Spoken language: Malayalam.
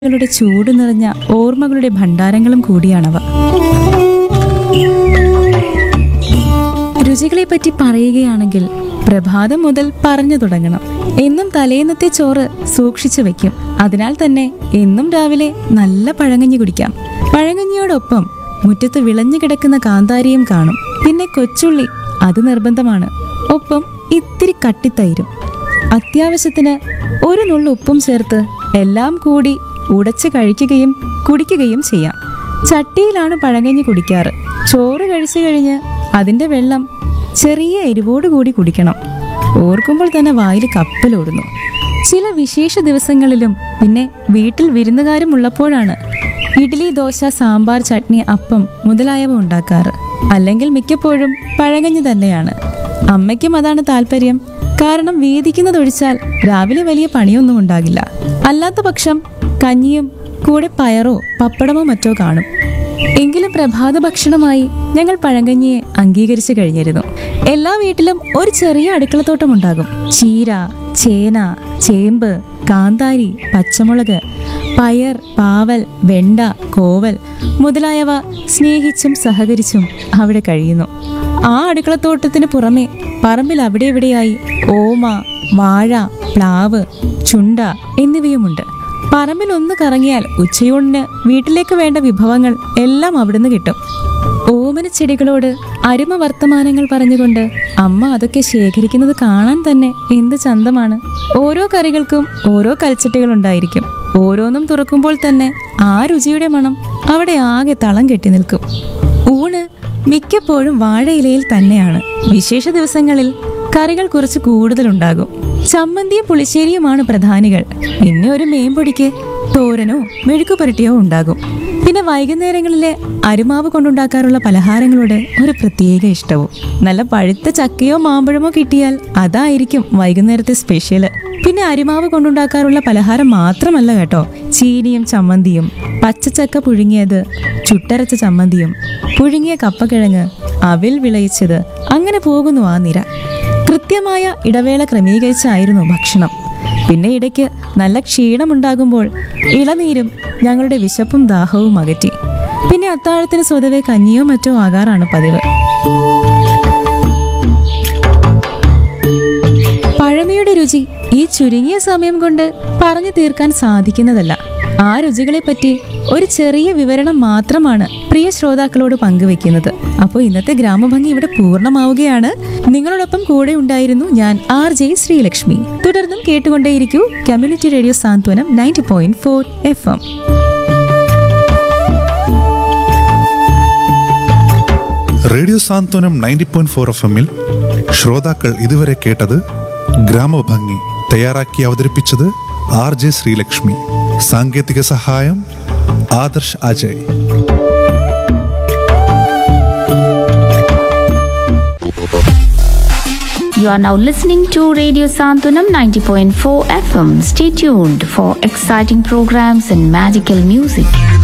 ളുടെ ചൂട് നിറഞ്ഞ ഓർമ്മകളുടെ ഭണ്ഡാരങ്ങളും കൂടിയാണവ രുചികളെ പറ്റി പറയുകയാണെങ്കിൽ പ്രഭാതം മുതൽ പറഞ്ഞു തുടങ്ങണം എന്നും തലേന്നത്തെ ചോറ് സൂക്ഷിച്ചു വെക്കും അതിനാൽ തന്നെ എന്നും രാവിലെ നല്ല പഴങ്കഞ്ഞി കുടിക്കാം പഴങ്കഞ്ഞിയോടൊപ്പം മുറ്റത്ത് വിളഞ്ഞു കിടക്കുന്ന കാന്താരിയും കാണും പിന്നെ കൊച്ചുള്ളി അത് നിർബന്ധമാണ് ഒപ്പം ഇത്തിരി കട്ടിത്തൈരും അത്യാവശ്യത്തിന് ഒരു നുള്ളു ഉപ്പും ചേർത്ത് എല്ലാം കൂടി ഉടച്ച് കഴിക്കുകയും കുടിക്കുകയും ചെയ്യാം ചട്ടിയിലാണ് പഴങ്കഞ്ഞി കുടിക്കാറ് ചോറ് കഴിച്ചു കഴിഞ്ഞ് അതിന്റെ വെള്ളം ചെറിയ എരിവോട് കൂടി കുടിക്കണം ഓർക്കുമ്പോൾ തന്നെ വായിൽ കപ്പലോടുന്നു ചില വിശേഷ ദിവസങ്ങളിലും പിന്നെ വീട്ടിൽ വിരുന്നുകാരും ഉള്ളപ്പോഴാണ് ഇഡ്ഡലി ദോശ സാമ്പാർ ചട്നി അപ്പം മുതലായവ ഉണ്ടാക്കാറ് അല്ലെങ്കിൽ മിക്കപ്പോഴും പഴങ്കഞ്ഞി തന്നെയാണ് അമ്മയ്ക്കും അതാണ് താല്പര്യം കാരണം വേദിക്കുന്നതൊഴിച്ചാൽ രാവിലെ വലിയ പണിയൊന്നും ഉണ്ടാകില്ല അല്ലാത്ത പക്ഷം കഞ്ഞിയും കൂടെ പയറോ പപ്പടമോ മറ്റോ കാണും എങ്കിലും പ്രഭാത ഭക്ഷണമായി ഞങ്ങൾ പഴങ്കഞ്ഞിയെ അംഗീകരിച്ചു കഴിഞ്ഞിരുന്നു എല്ലാ വീട്ടിലും ഒരു ചെറിയ അടുക്കളത്തോട്ടം ഉണ്ടാകും ചീര ചേന ചേമ്പ് കാന്താരി പച്ചമുളക് പയർ പാവൽ വെണ്ട കോവൽ മുതലായവ സ്നേഹിച്ചും സഹകരിച്ചും അവിടെ കഴിയുന്നു ആ അടുക്കളത്തോട്ടത്തിന് പുറമെ പറമ്പിൽ അവിടെ ഇവിടെയായി ഓമ വാഴ പ്ലാവ് ചുണ്ട എന്നിവയുമുണ്ട് പറമ്പിൽ ഒന്ന് കറങ്ങിയാൽ ഉച്ചയൂണിന് വീട്ടിലേക്ക് വേണ്ട വിഭവങ്ങൾ എല്ലാം അവിടുന്ന് കിട്ടും ഓമന ചെടികളോട് അരുമ വർത്തമാനങ്ങൾ പറഞ്ഞുകൊണ്ട് അമ്മ അതൊക്കെ ശേഖരിക്കുന്നത് കാണാൻ തന്നെ എന്ത് ചന്തമാണ് ഓരോ കറികൾക്കും ഓരോ കൽച്ചട്ടികൾ ഉണ്ടായിരിക്കും ഓരോന്നും തുറക്കുമ്പോൾ തന്നെ ആ രുചിയുടെ മണം അവിടെ ആകെ തളം കെട്ടി നിൽക്കും ഊണ് മിക്കപ്പോഴും വാഴയിലയിൽ തന്നെയാണ് വിശേഷ ദിവസങ്ങളിൽ കറികൾ കുറച്ച് കൂടുതലുണ്ടാകും ചമ്മന്തിയും പുളിശ്ശേരിയുമാണ് പ്രധാനികൾ പിന്നെ ഒരു മേമ്പൊടിക്ക് തോരനോ മെഴുക്കു പുരട്ടിയോ ഉണ്ടാകും പിന്നെ വൈകുന്നേരങ്ങളിലെ അരുമാവ് കൊണ്ടുണ്ടാക്കാറുള്ള പലഹാരങ്ങളോട് ഒരു പ്രത്യേക ഇഷ്ടവും നല്ല പഴുത്ത ചക്കയോ മാമ്പഴമോ കിട്ടിയാൽ അതായിരിക്കും വൈകുന്നേരത്തെ സ്പെഷ്യല് പിന്നെ അരിമാവ് കൊണ്ടുണ്ടാക്കാറുള്ള പലഹാരം മാത്രമല്ല കേട്ടോ ചീനിയും ചമ്മന്തിയും പച്ചച്ചക്ക പുഴുങ്ങിയത് ചുട്ടരച്ച ചമ്മന്തിയും പുഴുങ്ങിയ കപ്പക്കിഴങ്ങ് അവിൽ വിളയിച്ചത് അങ്ങനെ പോകുന്നു ആ നിര കൃത്യമായ ഇടവേള ക്രമീകരിച്ചായിരുന്നു ഭക്ഷണം പിന്നെ ഇടയ്ക്ക് നല്ല ക്ഷീണമുണ്ടാകുമ്പോൾ ഇളനീരും ഞങ്ങളുടെ വിശപ്പും ദാഹവും അകറ്റി പിന്നെ അത്താഴത്തിന് സ്വതവേ കഞ്ഞിയോ മറ്റോ ആകാറാണ് പതിവ് പഴമയുടെ രുചി ഈ ചുരുങ്ങിയ സമയം കൊണ്ട് പറഞ്ഞു തീർക്കാൻ സാധിക്കുന്നതല്ല ആ രുചികളെപ്പറ്റി ഒരു ചെറിയ വിവരണം മാത്രമാണ് പ്രിയ ശ്രോതാക്കളോട് പങ്കുവെക്കുന്നത് അപ്പോൾ ഇന്നത്തെ ഗ്രാമഭംഗി ഇവിടെ പൂർണ്ണമാവുകയാണ് നിങ്ങളോടൊപ്പം കൂടെ ഉണ്ടായിരുന്നു ഞാൻ ആർ ജെ ശ്രീലക്ഷ്മി തുടർന്നും കേട്ടുകൊണ്ടേയിരിക്കൂ community radio Santhwanam ninety point four F M radio Santhwanam ninety point four F എമ്മിൽ ശ്രോതാക്കൾ ഇതുവരെ കേട്ടത് ഗ്രാമഭംഗി തയ്യാറാക്കി അവതരിപ്പിച്ചത് ആർ ജെ ശ്രീലക്ഷ്മി സാങ്കേതിക സഹായം Adarsh Ajay You are now listening to Radio Santunam 90.4 FM. Stay tuned for exciting programs and magical music.